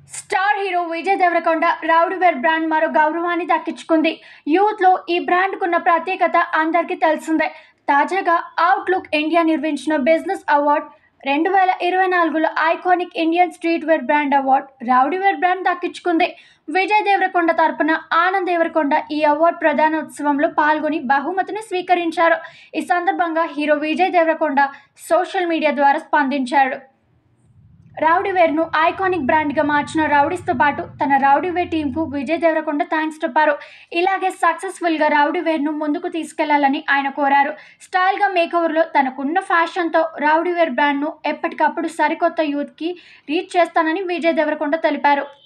star hero Vijay Deverakonda Rowdy Wear brand మరో గౌరవాన్ని దక్కించుకుంది యూత్లో ఈ బ్రాండ్కున్న ప్రత్యేకత అందరికీ తెలిసిందే తాజాగా అవుట్లుక్ ఇండియా నిర్వహించిన బిజినెస్ అవార్డ్ రెండు వేల ఇరవై నాలుగులో iconic Indian street wear brand award Rowdy Wear brand దక్కించుకుంది విజయ్ దేవరకొండ తరపున ఆనంద్ దేవరకొండ ఈ అవార్డు ప్రధానోత్సవంలో పాల్గొని బహుమతిని స్వీకరించారు ఈ సందర్భంగా hero Vijay Deverakonda social media ద్వారా స్పందించాడు రౌడీవేర్ను ఐకానిక్ బ్రాండ్గా మార్చిన రౌడీస్తో పాటు తన రౌడీవేర్ టీంకు విజయ్ దేవరకొండ థ్యాంక్స్ చెప్పారు ఇలాగే సక్సెస్ఫుల్గా రౌడీవేర్ను ముందుకు తీసుకెళ్లాలని ఆయన కోరారు స్టైల్గా మేకవర్లో తనకున్న ఫ్యాషన్తో రౌడీవేర్ బ్రాండ్ను ఎప్పటికప్పుడు సరికొత్త యూత్కి రీచ్ చేస్తానని విజయ్ దేవరకొండ తెలిపారు